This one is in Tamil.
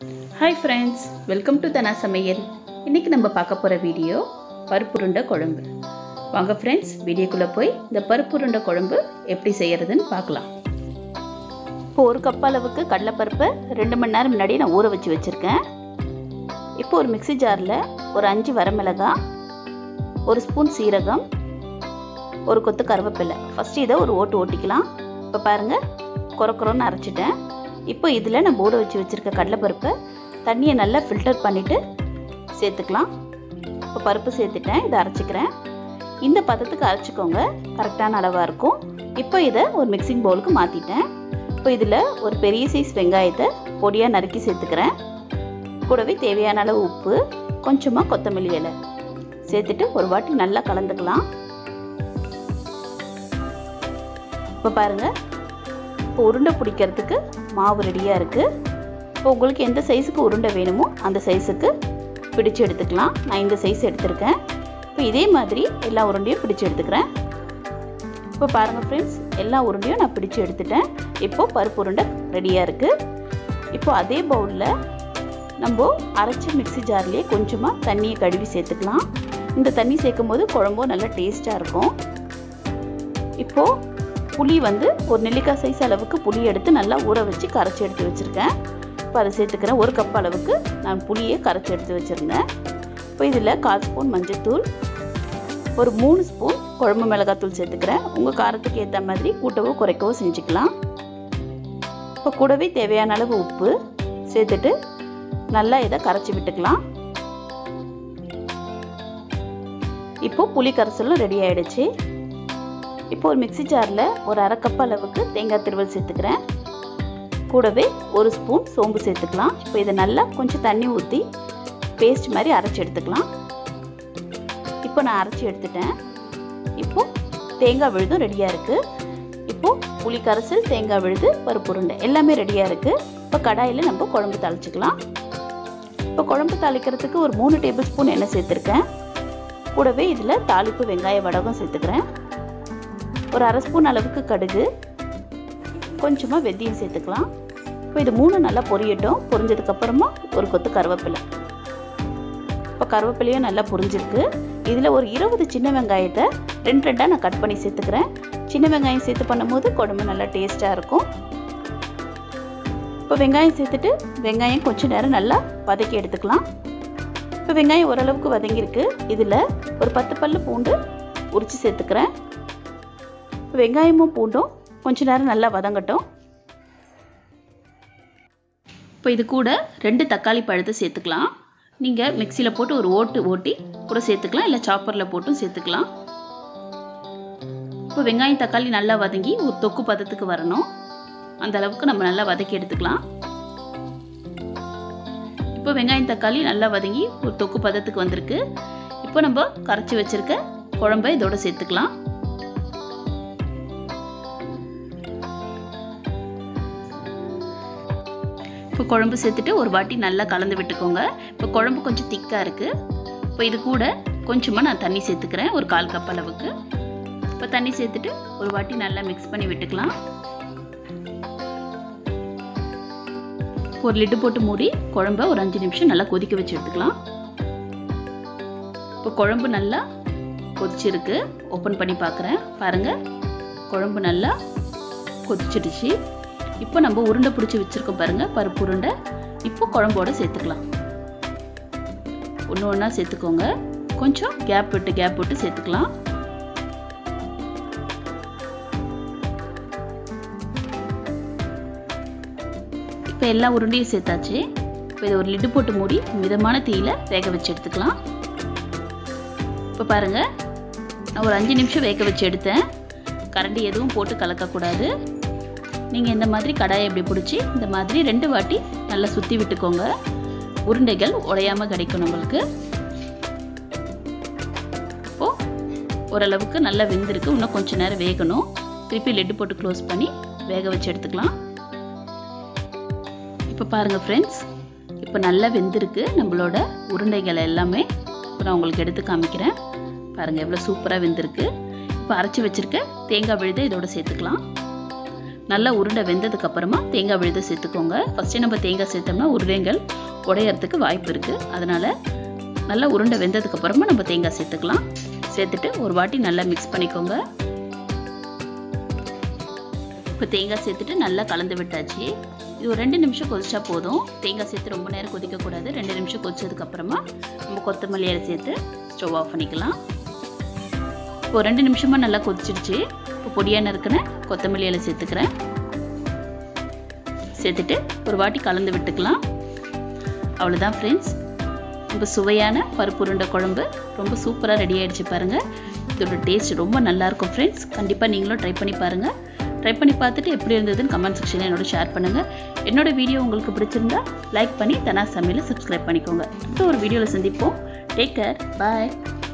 hi friends welcome to Dhana Samayal இன்றைக்கி நம்ம பார்க்க போகிற வீடியோ பருப்புருண்டை குழம்பு வாங்க ஃப்ரெண்ட்ஸ் வீடியோக்குள்ளே போய் இந்த பருப்புருண்டை குழம்பு எப்படி செய்கிறதுன்னு பார்க்கலாம் இப்போ ஒரு கப் அளவுக்கு கடலைப்பருப்பை ரெண்டு மணி நேரம் முன்னாடி நான் ஊற வச்சு வச்சுருக்கேன் இப்போ ஒரு மிக்ஸி ஜாரில் ஒரு அஞ்சு வரமிளகாய் ஒரு ஸ்பூன் சீரகம் ஒரு கொத்து கருவேப்பிலை ஃபஸ்ட்டு இதை ஒரு ஓட்டு ஓட்டிக்கலாம் இப்போ பாருங்கள் குறக்குறோன்னு அரைச்சிட்டேன் இப்போ இதில் நம்ம ஊற வச்சு வச்சுருக்க கடலைப்பருப்பை தண்ணியை நல்லா ஃபில்டர் பண்ணிவிட்டு சேர்த்துக்கலாம் இப்போ பருப்பு சேர்த்துட்டேன் இதை அரைச்சிக்கிறேன் இந்த பதத்துக்கு அரைச்சிக்கோங்க கரெக்டான அளவாக இருக்கும் இப்போ இதை ஒரு மிக்சிங் பவுலுக்கு மாற்றிட்டேன் இப்போ இதில் ஒரு பெரிய சைஸ் வெங்காயத்தை பொடியாக நறுக்கி சேர்த்துக்கிறேன் கூடவே தேவையான அளவு உப்பு கொஞ்சமாக கொத்தமல்லி இலை சேர்த்துட்டு ஒரு வாட்டி நல்லா கலந்துக்கலாம் இப்போ பாருங்கள் இப்போ உருண்டை பிடிக்கிறதுக்கு மாவு ரெடியாக இருக்குது இப்போ உங்களுக்கு எந்த சைஸுக்கு உருண்டை வேணுமோ அந்த சைஸுக்கு பிடிச்சு எடுத்துக்கலாம் நான் இந்த சைஸ் எடுத்திருக்கேன் இப்போ இதே மாதிரி எல்லா உருண்டையும் பிடிச்சு எடுத்துக்கிறேன் இப்போ பாருங்கள் ஃப்ரெண்ட்ஸ் எல்லா உருண்டையும் நான் பிடிச்சு எடுத்துட்டேன் இப்போது பருப்பு உருண்டை ரெடியாக இருக்குது இப்போ அதே பவுலில் நம்ம அரைச்ச மிக்சி ஜார்லேயே கொஞ்சமாக தண்ணியை கழுவி சேர்த்துக்கலாம் இந்த தண்ணி சேர்க்கும் போது குழம்பும் நல்லா டேஸ்ட்டாக இருக்கும் இப்போது புளி வந்து ஒரு நெல்லிக்காய் சைஸ் அளவுக்கு புளி எடுத்து நல்லா ஊற வச்சு கரைச்சி எடுத்து வச்சுருக்கேன் இப்போ அதை சேர்த்துக்கிறேன் ஒரு கப் அளவுக்கு நான் புளியை கரைச்சி எடுத்து வச்சுருந்தேன் இப்போ இதில் கால் ஸ்பூன் மஞ்சத்தூள் ஒரு மூணு ஸ்பூன் குழம்பு மிளகாத்தூள் சேர்த்துக்கிறேன் உங்கள் காரத்துக்கு ஏற்ற மாதிரி கூட்டவோ குறைக்கவோ செஞ்சுக்கலாம் இப்போ கூடவே தேவையான அளவு உப்பு சேர்த்துட்டு நல்லா இதை கரைச்சி விட்டுக்கலாம் இப்போ புளி கரைசலும் ரெடி ஆகிடுச்சு இப்போ ஒரு மிக்சி ஜாரில் ஒரு அரை கப் அளவுக்கு தேங்காய் திருவல் சேர்த்துக்கிறேன் கூடவே ஒரு ஸ்பூன் சோம்பு சேர்த்துக்கலாம் இப்போ இதை நல்லா கொஞ்சம் தண்ணி ஊற்றி பேஸ்ட் மாதிரி அரைச்சி எடுத்துக்கலாம் இப்போ நான் அரைச்சி எடுத்துட்டேன் இப்போ தேங்காய் விழுதும் ரெடியாக இருக்குது இப்போது புளி கரைசல் தேங்காய் விழுது பருப்பு உருண்டை எல்லாமே ரெடியாக இருக்குது இப்போ கடாயில் நம்ம குழம்பு தாளிச்சிக்கலாம் இப்போ குழம்பு தாளிக்கிறதுக்கு ஒரு மூணு டேபிள் ஸ்பூன் எண்ணெய் சேர்த்துருக்கேன் கூடவே இதில் தாளிப்பு வெங்காய வடகம் சேர்த்துக்கிறேன் ஒரு அரை ஸ்பூன் அளவுக்கு கடுகு கொஞ்சமாக வெந்தயம் சேர்த்துக்கலாம் இப்போ இது மூணு நல்லா பொரியட்டும் பொரிஞ்சதுக்கப்புறமா ஒரு கொத்து கருவேப்பிலை இப்போ கருவேப்பிலையும் நல்லா பொரிஞ்சிருக்கு இதில் ஒரு இருபது சின்ன வெங்காயத்தை ரெண்டு ரெண்டாக நான் கட் பண்ணி சேர்த்துக்கிறேன் சின்ன வெங்காயம் சேர்த்து பண்ணும்போது குழம்பு நல்லா டேஸ்ட்டாக இருக்கும் இப்போ வெங்காயம் சேர்த்துட்டு வெங்காயம் கொஞ்சம் நேரம் நல்லா வதக்கி எடுத்துக்கலாம் இப்போ வெங்காயம் ஓரளவுக்கு வதங்கியிருக்கு இதில் ஒரு பத்து பல்லு பூண்டு உரித்து சேர்த்துக்கிறேன் வெங்காயமும் பூண்டும் கொஞ்ச நேரம் நல்லா வதங்கட்டும் இப்போ இது கூட ரெண்டு தக்காளி பழத்தை சேர்த்துக்கலாம் நீங்கள் மிக்சியில் போட்டு ஒரு ஓட்டு ஓட்டி கூட சேர்த்துக்கலாம் இல்லை சாப்பரில் போட்டும் சேர்த்துக்கலாம் இப்போ வெங்காயம் தக்காளி நல்லா வதங்கி ஒரு தொக்கு பதத்துக்கு வரணும் அந்த அளவுக்கு நம்ம நல்லா வதக்கி எடுத்துக்கலாம் இப்போ வெங்காயம் தக்காளி நல்லா வதங்கி ஒரு தொக்கு பதத்துக்கு வந்திருக்கு இப்போ நம்ம கரைச்சி வச்சிருக்க குழம்பை இதோட சேர்த்துக்கலாம் இப்போ குழம்பு சேர்த்துட்டு ஒரு வாட்டி நல்லா கலந்து விட்டுக்கோங்க இப்போ குழம்பு கொஞ்சம் திக்காக இருக்குது இப்போ இது கூட கொஞ்சமாக நான் தண்ணி சேர்த்துக்கிறேன் ஒரு கால் கப் அளவுக்கு இப்போ தண்ணி சேர்த்துட்டு ஒரு வாட்டி நல்லா மிக்ஸ் பண்ணி விட்டுக்கலாம் ஒரு லிட்டு போட்டு மூடி குழம்ப ஒரு அஞ்சு நிமிஷம் நல்லா கொதிக்க வச்சு எடுத்துக்கலாம் இப்போ குழம்பு நல்லா கொதிச்சிருக்கு ஓப்பன் பண்ணி பார்க்குறேன் பாருங்கள் குழம்பு நல்லா கொதிச்சிடுச்சு இப்போ நம்ம உருண்டை பிடிச்சி வச்சுருக்கோம் பாருங்கள் பருப்பு உருண்டை இப்போ குழம்போட சேர்த்துக்கலாம் ஒன்று ஒன்றா சேர்த்துக்கோங்க கொஞ்சம் கேப் விட்டு கேப் விட்டு சேர்த்துக்கலாம் இப்போ எல்லா உருண்டையும் சேர்த்தாச்சு இப்போ இதை ஒரு லிட்டு போட்டு மூடி மிதமான தீயில வேக வச்சு எடுத்துக்கலாம் இப்போ பாருங்கள் நான் ஒரு அஞ்சு நிமிஷம் வேக வச்சு எடுத்தேன் கரண்டி எதுவும் போட்டு கலக்கக்கூடாது நீங்கள் இந்த மாதிரி கடாயை இப்படி பிடிச்சி இந்த மாதிரி ரெண்டு வாட்டி நல்லா சுற்றி விட்டுக்கோங்க உருண்டைகள் உடையாமல் கிடைக்கும் நம்மளுக்கு இப்போது ஓரளவுக்கு நல்லா வெந்திருக்கு இன்னும் கொஞ்சம் நேரம் வேகணும் திருப்பி லெட்டு போட்டு க்ளோஸ் பண்ணி வேக வச்சு எடுத்துக்கலாம் இப்போ பாருங்கள் ஃப்ரெண்ட்ஸ் இப்போ நல்லா வெந்திருக்கு நம்மளோட உருண்டைகள் எல்லாமே இப்போ நான் உங்களுக்கு எடுத்து காமிக்கிறேன் பாருங்கள் எவ்வளோ சூப்பராக வெந்திருக்கு இப்போ அரைச்சி வச்சுருக்க தேங்காய் விழுதை இதோட சேர்த்துக்கலாம் நல்லா உருண்டை வெந்ததுக்கு அப்புறமா தேங்காய் விழுத சேர்த்துக்கோங்க ஃபஸ்ட்டே நம்ம தேங்காய் சேர்த்தோம்னா உருளைங்கள் உடையறதுக்கு வாய்ப்பு இருக்குது அதனால் நல்லா உருண்டை வெந்ததுக்கு அப்புறமா நம்ம தேங்காய் சேர்த்துக்கலாம் சேர்த்துட்டு ஒரு வாட்டி நல்லா மிக்ஸ் பண்ணிக்கோங்க இப்போ தேங்காய் சேர்த்துட்டு நல்லா கலந்து விட்டாச்சு இது ஒரு ரெண்டு நிமிஷம் கொதிச்சா போதும் தேங்காய் சேர்த்து ரொம்ப நேரம் கொதிக்கக்கூடாது ரெண்டு நிமிஷம் கொதிச்சதுக்கப்புறமா நம்ம கொத்தமல்லி இலை சேர்த்து ஸ்டவ் ஆஃப் பண்ணிக்கலாம் இப்போ ரெண்டு நிமிஷமாக நல்லா கொதிச்சிடுச்சு இப்போ பொடியான இருக்கிற கொத்தமல்லி இலை சேர்த்துக்கிறேன் சேர்த்துட்டு ஒரு வாட்டி கலந்து விட்டுக்கலாம் அவ்வளோதான் ஃப்ரெண்ட்ஸ் ரொம்ப சுவையான பருப்பு உருண்டை குழம்பு ரொம்ப சூப்பராக ரெடி ஆகிடுச்சு பாருங்கள் இதோட டேஸ்ட் ரொம்ப நல்லாயிருக்கும் ஃப்ரெண்ட்ஸ் கண்டிப்பாக நீங்களும் ட்ரை பண்ணி பாருங்கள் ட்ரை பண்ணி பார்த்துட்டு எப்படி இருந்ததுன்னு கமெண்ட் செக்ஷனில் என்னோட ஷேர் பண்ணுங்கள் என்னோட வீடியோ உங்களுக்கு பிடிச்சிருந்தா லைக் பண்ணி தனா சமையலை சப்ஸ்கிரைப் பண்ணிக்கோங்க அடுத்த ஒரு வீடியோவில் சந்திப்போம் டேக் கேர் பாய்